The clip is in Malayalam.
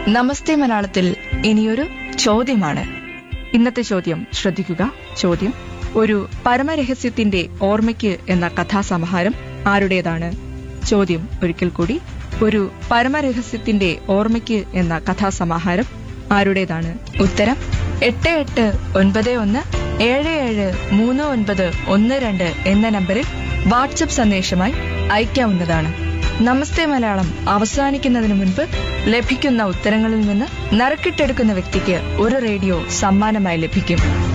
നമസ്തേ മലയാളത്തിൽ ഇനിയൊരു ചോദ്യമാണ് ഇന്നത്തെ ചോദ്യം ശ്രദ്ധിക്കുക ചോദ്യം ഒരു പരമരഹസ്യത്തിന്റെ ഓർമ്മയ്ക്ക് എന്ന കഥാസമാഹാരം ആരുടേതാണ് ചോദ്യം ഒരിക്കൽ കൂടി ഒരു പരമരഹസ്യത്തിന്റെ ഓർമ്മയ്ക്ക് എന്ന കഥാസമാഹാരം ആരുടേതാണ് ഉത്തരം എട്ട് എട്ട് ഒൻപത് ഒന്ന് ഏഴ് ഏഴ് മൂന്ന് ഒൻപത് ഒന്ന് രണ്ട് എന്ന നമ്പറിൽ വാട്സപ്പ് സന്ദേശമായി അയക്കാവുന്നതാണ് നമസ്തേ മലയാളം അവസാനിക്കുന്നതിന് മുൻപ് ലഭിക്കുന്ന ഉത്തരങ്ങളിൽ നിന്ന് നറുക്കിട്ടെടുക്കുന്ന വ്യക്തിക്ക് ഒരു റേഡിയോ സമ്മാനമായി ലഭിക്കും